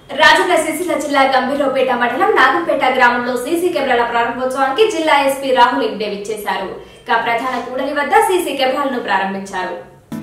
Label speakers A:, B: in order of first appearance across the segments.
A: రాజన్న సిరిసిల్ల జిల్లా గంభీరపేట మండలం నాగంపేట గ్రామంలో సీసీ కెమెరాల ప్రారంభోత్సవానికి జిల్లా ఎస్పీ రాహుల్ ఇంగ్డే విచ్చేశారు ఇక ప్రధాన కూడలి వద్ద సీసీ కెమెరాలను ప్రారంభించారు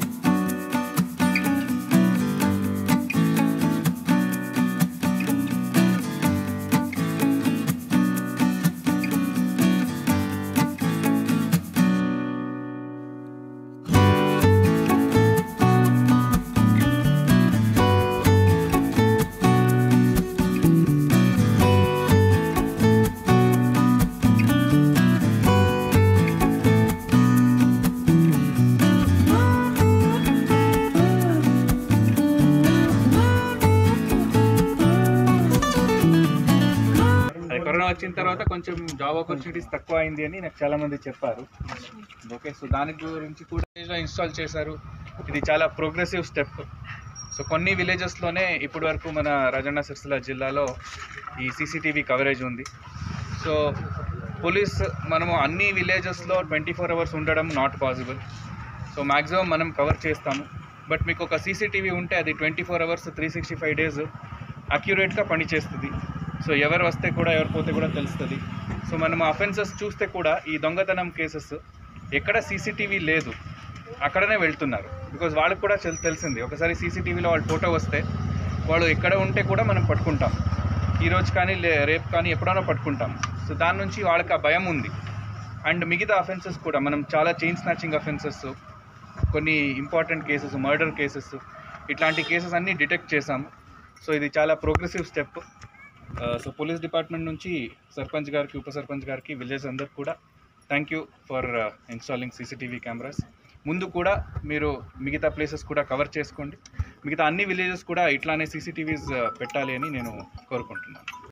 B: అది కరోనా వచ్చిన తర్వాత కొంచెం జాబ్ ఆపర్చునిటీస్ తక్కువ అయింది అని నాకు చాలా మంది చెప్పారు ఓకే సో దాని గురించి కూడా ఇన్స్టాల్ చేశారు ఇది చాలా ప్రోగ్రెసివ్ స్టెప్ సో కొన్ని విలేజెస్లోనే ఇప్పటి వరకు మన రాజన్న సిరిసిల్ల జిల్లాలో ఈ సీసీటీవీ కవరేజ్ ఉంది సో పోలీస్ మనము అన్ని విలేజెస్లో ట్వంటీ ఫోర్ అవర్స్ ఉండడం నాట్ పాసిబుల్ సో మ్యాక్సిమం మనం కవర్ చేస్తాము బట్ మీకు ఒక సీసీటీవీ ఉంటే అది twenty four hours three sixty five days అక్యురేట్గా పనిచేస్తుంది సో ఎవరు వస్తే కూడా ఎవరు పోతే కూడా తెలుస్తుంది సో మనం అఫెన్సెస్ చూస్తే కూడా ఈ దొంగతనం కేసెస్ ఎక్కడ సీసీటీవీ లేదు అక్కడనే వెళ్తున్నారు బికాజ్ వాళ్ళకి కూడా తెల్- తెలిసింది ఒకసారి సీసీటీవీలో వాళ్ళ ఫోటో వస్తే వాళ్ళు ఎక్కడ ఉంటే కూడా మనం పట్టుకుంటాం ఈ రోజు కానీ లే రేపు కానీ ఎప్పుడైనా పట్టుకుంటాం సో దాని నుంచి వాళ్ళకి ఆ భయం ఉంది అండ్ మిగతా అఫెన్సెస్ కూడా మనం చాలా చైన్ స్నాచింగ్ అఫెన్సెస్ కొన్ని ఇంపార్టెంట్ కేసెస్ మర్డర్ కేసెస్ ఇట్లాంటి కేసెస్ అన్నీ డిటెక్ట్ చేసాము సో ఇది చాలా progressive step so police department నుంచి సర్పంచ్ గారికి ఉప సర్పంచ్ గారికి విలేజ్ అందరికి కూడా thank you for installing CCTV cameras ముందు కూడా మీరు మిగతా ప్లేసెస్ కూడా కవర్ చేసుకోండి మిగతా అన్ని విలేజెస్ కూడా ఇట్లానే సీసీటీవీస్ పెట్టాలి అని నేను కోరుకుంటున్నాను